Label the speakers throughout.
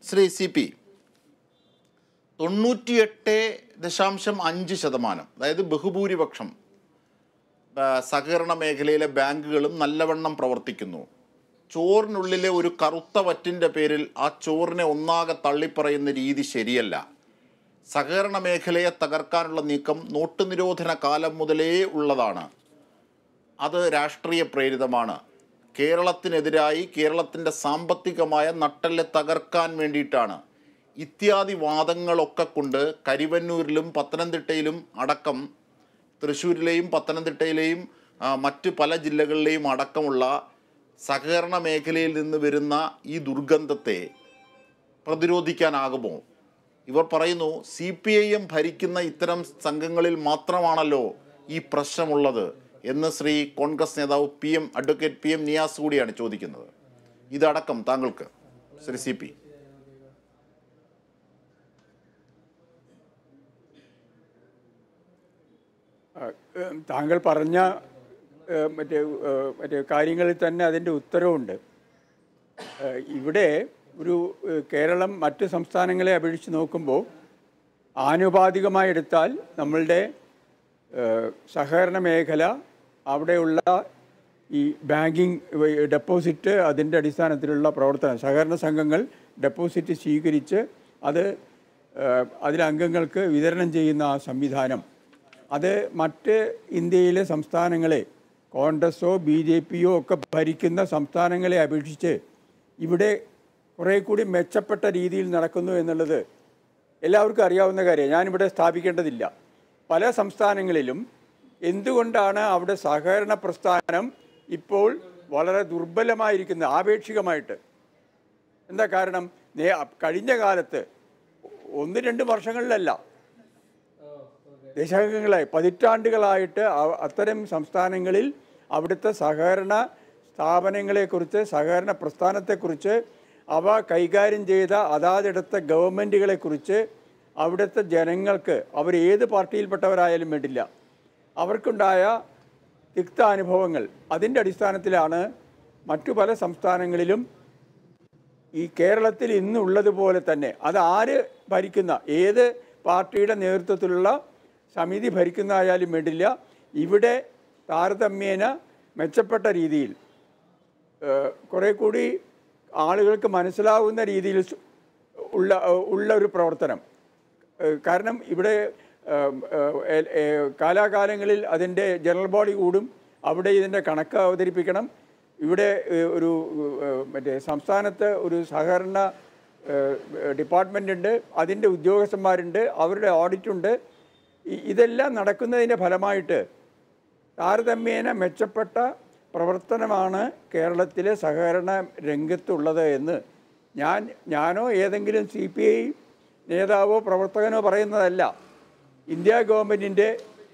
Speaker 1: Shri C P തൊണ്ണൂറ്റിയെട്ട് ദശാംശം അഞ്ച് ശതമാനം അതായത് ബഹുഭൂരിപക്ഷം ആ, സഹകരണ മേഖലയിലെ ബാങ്കുകളും നല്ലവണ്ണം പ്രവർത്തിക്കുന്നു ചോറിനുള്ളിലെ ഒരു കറുത്ത വറ്റിൻ്റെ പേരിൽ ആ ചോറിനെ ഒന്നാകെ തള്ളിപ്പറയുന്ന രീതി ശരിയല്ല സഹകരണ മേഖലയെ തകർക്കാനുള്ള നീക്കം നോട്ട് നിരോധന കാലം മുതലേ ഉള്ളതാണ് അത് രാഷ്ട്രീയ പ്രേരിതമാണ് കേരളത്തിനെതിരായി കേരളത്തിൻ്റെ സാമ്പത്തികമായ നട്ടെല്ലെ തകർക്കാൻ വേണ്ടിയിട്ടാണ് ഇത്യാദി വാദങ്ങളൊക്കെ കൊണ്ട് കരിവന്നൂരിലും പത്തനംതിട്ടയിലും അടക്കം തൃശ്ശൂരിലെയും പത്തനംതിട്ടയിലെയും ആ, മറ്റ് പല ജില്ലകളിലെയും അടക്കമുള്ള സഹകരണ മേഖലയിൽ നിന്ന് വരുന്ന ഈ ദുർഗന്ധത്തെ പ്രതിരോധിക്കാനാകുമോ ഇവർ പറയുന്നു സി പി ഐ എം ഭരിക്കുന്ന ഇത്തരം സംഘങ്ങളിൽ മാത്രമാണല്ലോ ഈ പ്രശ്നമുള്ളത് എന്ന് ശ്രീ കോൺഗ്രസ് നേതാവ് P M advocate P M Niyas കൂടിയാണ് ചോദിക്കുന്നത് ഇതടക്കം താങ്കൾക്ക് ശ്രീ സി പി
Speaker 2: ഏഹ് താങ്കൾ പറഞ്ഞ ഏഹ് മറ്റേ ഏഹ് മറ്റേ കാര്യങ്ങളിൽ തന്നെ അതിൻ്റെ ഉത്തരവുണ്ട് ഏഹ് ഇവിടെ ഒരു ഏഹ് കേരളം മറ്റ് സംസ്ഥാനങ്ങളെ അപേക്ഷിച്ച് നോക്കുമ്പോൾ ആനുപാതികമായി എടുത്താൽ നമ്മളുടെ ഏഹ് സഹകരണ മേഖല അവിടെയുള്ള ഈ ബാങ്കിങ് ഡെപ്പോസിറ്റ് അതിൻ്റെ അടിസ്ഥാനത്തിലുള്ള പ്രവർത്തനം സഹകരണ സംഘങ്ങൾ ഡെപ്പോസിറ്റ് സ്വീകരിച്ച് അത് ഏഹ് അതിലെ അംഗങ്ങൾക്ക് വിതരണം ചെയ്യുന്ന ആ സംവിധാനം അത് മറ്റ് ഇന്ത്യയിലെ സംസ്ഥാനങ്ങളെ കോൺഗ്രസോ ബി ജെ പിയോ ഒക്കെ ഭരിക്കുന്ന സംസ്ഥാനങ്ങളെ അപേക്ഷിച്ച് ഇവിടെ കുറേ കൂടി മെച്ചപ്പെട്ട രീതിയിൽ നടക്കുന്നു എന്നുള്ളത് എല്ലാവർക്കും അറിയാവുന്ന കാര്യം ഞാനിവിടെ സ്ഥാപിക്കേണ്ടതില്ല പല സംസ്ഥാനങ്ങളിലും എന്തുകൊണ്ടാണ് അവിടെ സഹകരണ പ്രസ്ഥാനം ഇപ്പോൾ വളരെ ദുർബലമായിരിക്കുന്നത് ആപേക്ഷികമായിട്ട് എന്താ കാരണം നേ- കഴിഞ്ഞ കാലത്ത് ഒന്ന് രണ്ട് വർഷങ്ങളിലല്ല ദശകങ്ങളായി പതിറ്റാണ്ടുകളായിട്ട് അ- അത്തരം സംസ്ഥാനങ്ങളിൽ അവിടുത്തെ സഹകരണ സ്ഥാപനങ്ങളെക്കുറിച്ച് സഹകരണ പ്രസ്ഥാനത്തെക്കുറിച്ച് അവ കൈകാര്യം ചെയ്ത അതാതെടുത്ത ഗവൺമെൻറ്റുകളെക്കുറിച്ച് അവിടുത്തെ ജനങ്ങൾക്ക് അവർ ഏത് പാർട്ടിയിൽപ്പെട്ടവരായാലും വേണ്ടില്ല അവർക്കുണ്ടായ തിക്ത അനുഭവങ്ങൾ അതിൻ്റെ അടിസ്ഥാനത്തിലാണ് മറ്റു പല സംസ്ഥാനങ്ങളിലും ഈ കേരളത്തിൽ ഇന്നുള്ളതുപോലെ തന്നെ അത് ആര് ഭരിക്കുന്ന ഏത് പാർട്ടിയുടെ നേതൃത്വത്തിലുള്ള സമിതി ഭരിക്കുന്നതായാലും വേണ്ടില്ല ഇവിടെ താരതമ്യേന മെച്ചപ്പെട്ട രീതിയിൽ ഏഹ്, കുറെ കൂടി ആളുകൾക്ക് മനസ്സിലാവുന്ന രീതിയിൽ സു- ഉള്ള ഉള്ള ഒരു പ്രവർത്തനം ഏഹ്, കാരണം ഇവിടെ ഏഹ്, ഏഹ്, ഏഹ്, കാലാകാലങ്ങളിൽ അതിൻ്റെ ജനറൽ ബോഡി കൂടും അവിടെ ഇതിൻ്റെ കണക്ക് അവതരിപ്പിക്കണം ഇവിടെ ഏഹ്, ഒരു ഏഹ്, മറ്റേ സംസ്ഥാനത്ത് ഒരു സഹകരണ ഡിപ്പാർട്ട്മെൻ്റ് ഉണ്ട് അതിൻ്റെ ഉദ്യോഗസ്ഥന്മാരുണ്ട് അവരുടെ ഓഡിറ്റുണ്ട് ഇ- ഇതെല്ലാം നടക്കുന്നതിൻ്റെ ഫലമായിട്ട് താരതമ്യേന മെച്ചപ്പെട്ട പ്രവർത്തനമാണ് കേരളത്തിലെ സഹകരണ രംഗത്തുള്ളത് എന്ന് ഞാൻ ഞാനോ ഏതെങ്കിലും സി പി ഐ നേതാവോ പ്രവർത്തകനോ പറയുന്നതല്ല ഇന്ത്യ ഗവൺമെൻറ്റിൻ്റെ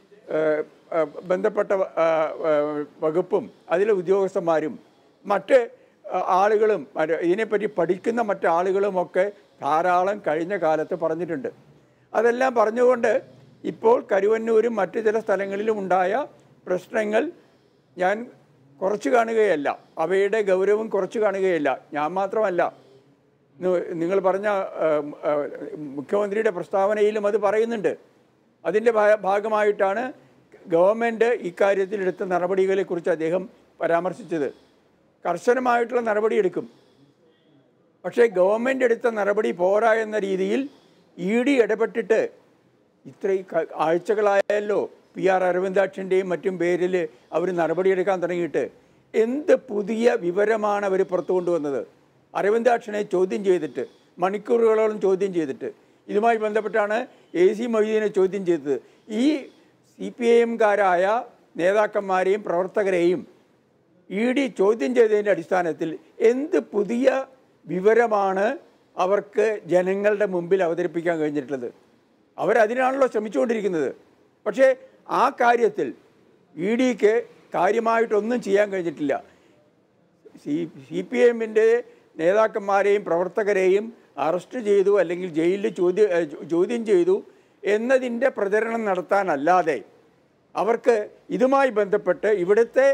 Speaker 2: ബന്ധപ്പെട്ട ആ, ആ, വകുപ്പും അതിലെ ഉദ്യോഗസ്ഥന്മാരും മറ്റ് ആ, ആളുകളും മറ്റ് ഇതിനെപ്പറ്റി പഠിക്കുന്ന മറ്റ് ആളുകളുമൊക്കെ ധാരാളം കഴിഞ്ഞ കാലത്ത് പറഞ്ഞിട്ടുണ്ട് അതെല്ലാം പറഞ്ഞുകൊണ്ട് ഇപ്പോൾ കരുവന്നൂരും മറ്റു ചില സ്ഥലങ്ങളിലും ഉണ്ടായ പ്രശ്നങ്ങൾ ഞാൻ കുറച്ച് കാണുകയല്ല അവയുടെ ഗൗരവം കുറച്ച് കാണുകയല്ല ഞാൻ മാത്രമല്ല നി- നിങ്ങൾ പറഞ്ഞ ഏം, ഏ, മുഖ്യമന്ത്രിയുടെ പ്രസ്താവനയിലും അത് പറയുന്നുണ്ട് അതിൻ്റെ ഭാ- ഭാഗമായിട്ടാണ് ഗവൺമെൻറ് ഇക്കാര്യത്തിൽ എടുത്ത നടപടികളെക്കുറിച്ച് അദ്ദേഹം പരാമർശിച്ചത് കർശനമായിട്ടുള്ള നടപടിയെടുക്കും പക്ഷേ ഗവൺമെൻറ് എടുത്ത നടപടി പോരാ എന്ന രീതിയിൽ ഇ ഡി ഇടപെട്ടിട്ട് ഇത്രയും ക- ആഴ്ചകളായല്ലോ പി ആർ അരവിന്ദാക്ഷൻ്റെയും മറ്റും പേരിൽ അവർ നടപടിയെടുക്കാൻ തുടങ്ങിയിട്ട് എന്ത് പുതിയ വിവരമാണ് അവർ പുറത്തു കൊണ്ടുവന്നത് അരവിന്ദാക്ഷനെ ചോദ്യം ചെയ്തിട്ട് മണിക്കൂറുകളോളം ചോദ്യം ചെയ്തിട്ട് ഇതുമായി ബന്ധപ്പെട്ടാണ് എ സി മൊയ്തീനെ ചോദ്യം ചെയ്തത് ഈ സി പി ഐ എംകാരായ നേതാക്കന്മാരെയും പ്രവർത്തകരെയും ഇ ഡി ചോദ്യം ചെയ്തതിൻ്റെ അടിസ്ഥാനത്തിൽ എന്ത് പുതിയ വിവരമാണ് അവർക്ക് ജനങ്ങളുടെ മുമ്പിൽ അവതരിപ്പിക്കാൻ കഴിഞ്ഞിട്ടുള്ളത് അവരതിനാണല്ലോ ശ്രമിച്ചുകൊണ്ടിരിക്കുന്നത് പക്ഷേ ആ കാര്യത്തിൽ ഇ ഡിക്ക് കാര്യമായിട്ടൊന്നും ചെയ്യാൻ കഴിഞ്ഞിട്ടില്ല സി സി പി എമ്മിൻ്റെ നേതാക്കന്മാരെയും പ്രവർത്തകരെയും അറസ്റ്റ് ചെയ്തു അല്ലെങ്കിൽ ജയിലിൽ ചോദ്യം ഏ, ചോദ്യം ചെയ്തു എന്നതിൻ്റെ പ്രചരണം നടത്താനല്ലാതെ അവർക്ക് ഇതുമായി ബന്ധപ്പെട്ട് ഇവിടുത്തെ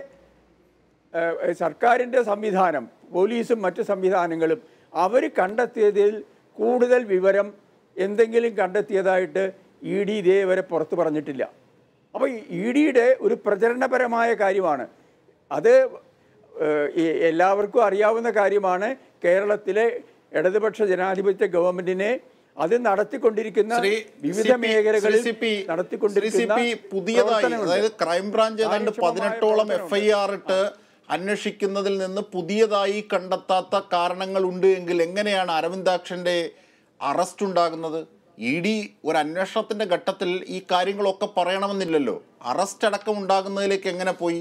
Speaker 2: ഏഹ് സർക്കാരിൻ്റെ സംവിധാനം പോലീസും മറ്റ് സംവിധാനങ്ങളും അവർ കണ്ടെത്തിയതിൽ കൂടുതൽ വിവരം എന്തെങ്കിലും കണ്ടെത്തിയതായിട്ട് ഇ ഡി ഇതേവരെ പുറത്തു പറഞ്ഞിട്ടില്ല അപ്പോൾ ഇ ഡിയുടെ ഒരു പ്രചരണപരമായ കാര്യമാണ് അത് ഏഹ്, ഈ- എല്ലാവർക്കും അറിയാവുന്ന കാര്യമാണ് കേരളത്തിലെ ഇടതുപക്ഷ ജനാധിപത്യ ഗവൺമെന്റിനെ അത് നടത്തിക്കൊണ്ടിരിക്കുന്ന
Speaker 1: ശ്രീ
Speaker 2: വിവിധ
Speaker 1: സി പി-
Speaker 2: മേഖലകളിൽ
Speaker 1: ശ്രീ സി പി-
Speaker 2: നടത്തിക്കൊണ്ടിരിക്കുന്ന
Speaker 1: ശ്രീ സി പി പുതിയതായി
Speaker 2: പ്രവർത്തനമുണ്ട്.
Speaker 1: അതായത് ക്രൈംബ്രാഞ്ച് ഏതാണ്ട്
Speaker 2: കാര്യക്ഷമമായ
Speaker 1: പതിനെട്ടോളം എഫ് ഐ
Speaker 2: പ്രവർത്തനമുണ്ട്.
Speaker 1: ആർ ഇട്ട് അന്വേഷിക്കുന്നതിൽ നിന്ന് പുതിയതായി കണ്ടെത്താത്ത കാരണങ്ങൾ ഉണ്ട് എങ്കിൽ എങ്ങനെയാണ് അരവിന്ദാക്ഷന്റെ അറസ്റ്റ് ഉണ്ടാകുന്നത് ഇ ഡി ഒരു അന്വേഷണത്തിന്റെ ഘട്ടത്തിൽ ഈ കാര്യങ്ങളൊക്കെ പറയണമെന്നില്ലല്ലോ അറസ്റ്റ് അടക്കം ഉണ്ടാകുന്നതിലേക്ക് എങ്ങനെ പോയി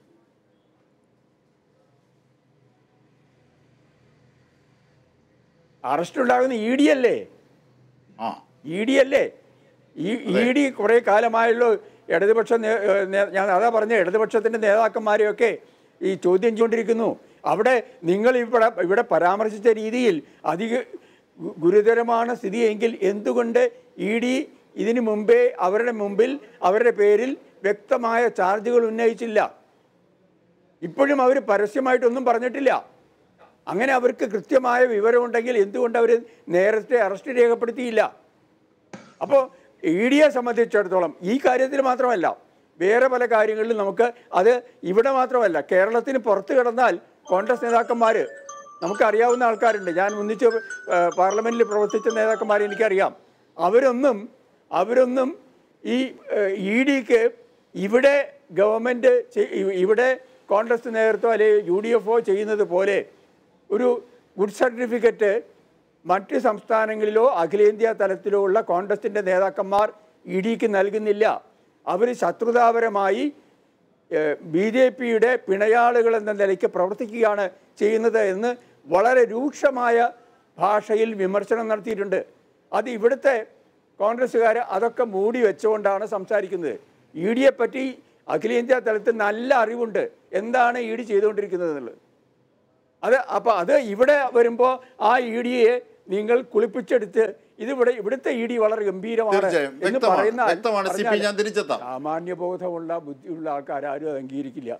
Speaker 2: അറസ്റ്റ് ഉണ്ടാകുന്ന ഇ ഡി അല്ലേ
Speaker 1: ആ
Speaker 2: ഇ ഡി അല്ലേ ഈ ഇ ഡി കുറേ കാലമായല്ലോ ഇടതുപക്ഷ നേ- ഏഹ് നേ- ഞാൻ അതാ പറഞ്ഞ ഇടതുപക്ഷത്തിൻ്റെ നേതാക്കന്മാരെയൊക്കെ ഈ ചോദ്യം ചെയ്തുകൊണ്ടിരിക്കുന്നു അവിടെ നിങ്ങൾ ഇവിടെ ഇവിടെ പരാമർശിച്ച രീതിയിൽ അധിക ഗു- ഗുരുതരമാണ് സ്ഥിതി എങ്കിൽ എന്തുകൊണ്ട് ഇ ഡി ഇതിനു മുമ്പേ അവരുടെ മുമ്പിൽ അവരുടെ പേരിൽ വ്യക്തമായ ചാർജുകൾ ഉന്നയിച്ചില്ല ഇപ്പോഴും അവർ പരസ്യമായിട്ടൊന്നും പറഞ്ഞിട്ടില്ല അങ്ങനെ അവർക്ക് കൃത്യമായ വിവരമുണ്ടെങ്കിൽ എന്തുകൊണ്ട് അവർ നേരത്തെ അറസ്റ്റ് രേഖപ്പെടുത്തിയില്ല അപ്പോൾ ഇ ഡിയെ സംബന്ധിച്ചിടത്തോളം ഈ കാര്യത്തിൽ മാത്രമല്ല വേറെ പല കാര്യങ്ങളിലും നമുക്ക് അത് ഇവിടെ മാത്രമല്ല കേരളത്തിന് പുറത്ത് കിടന്നാൽ കോൺഗ്രസ് നേതാക്കന്മാർ നമുക്കറിയാവുന്ന ആൾക്കാരുണ്ട് ഞാൻ ഒന്നിച്ച് ഏഹ്, പാർലമെന്റിൽ പ്രവർത്തിച്ച നേതാക്കന്മാരെ എനിക്കറിയാം അവരൊന്നും അവരൊന്നും ഈ ഇ ഡിക്ക് ഇവിടെ ഗവൺമെൻറ് ഇവിടെ കോൺഗ്രസ് നേതൃത്വം അല്ലെങ്കിൽ യു ഡി എഫ് ഒ ചെയ്യുന്നത് പോലെ ഒരു ഗുഡ് സർട്ടിഫിക്കറ്റ് മറ്റ് സംസ്ഥാനങ്ങളിലോ അഖിലേന്ത്യാ തലത്തിലോ ഉള്ള കോൺഗ്രസിൻ്റെ നേതാക്കന്മാർ ഇ ഡിക്ക് നൽകുന്നില്ല അവർ ശത്രുതാപരമായി ബി ജെ പിയുടെ പിണയാളുകൾ എന്ന നിലയ്ക്ക് പ്രവർത്തിക്കുകയാണ് ചെയ്യുന്നത് എന്ന് വളരെ രൂക്ഷമായ ഭാഷയിൽ വിമർശനം നടത്തിയിട്ടുണ്ട് അത് ഇവിടുത്തെ കോൺഗ്രസ്സുകാർ അതൊക്കെ മൂടി വെച്ചുകൊണ്ടാണ് സംസാരിക്കുന്നത് ഇ ഡിയെ പറ്റി അഖിലേന്ത്യാ തലത്തിൽ നല്ല അറിവുണ്ട് എന്താണ് ഇ ഡി ചെയ്തുകൊണ്ടിരിക്കുന്നത് എന്നുള്ളത് അത് അപ്പോൾ അത് ഇവിടെ വരുമ്പോൾ ആ ഇ ഡിയെ നിങ്ങൾ കുളിപ്പിച്ചെടുത്ത് ഇതിവിടെ ഇവിടുത്തെ ഇ ഡി വളരെ ഗംഭീരമാണ്
Speaker 1: തീർച്ചയായും
Speaker 2: എന്ന്
Speaker 1: വ്യക്തമാണ്
Speaker 2: പറയുന്ന
Speaker 1: വ്യക്തമാണ് സി പി
Speaker 2: പറഞ്ഞാൽ
Speaker 1: ഞാൻ തിരിച്ചെത്താം
Speaker 2: സാമാന്യബോധമുള്ള ബുദ്ധിയുള്ള ആൾക്കാർ ആരും അത് അംഗീകരിക്കില്ല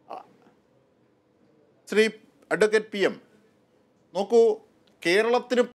Speaker 1: ശ്രീ അഡ്വക്കേറ്റ് പി എം നോക്കൂ കേരളത്തിന്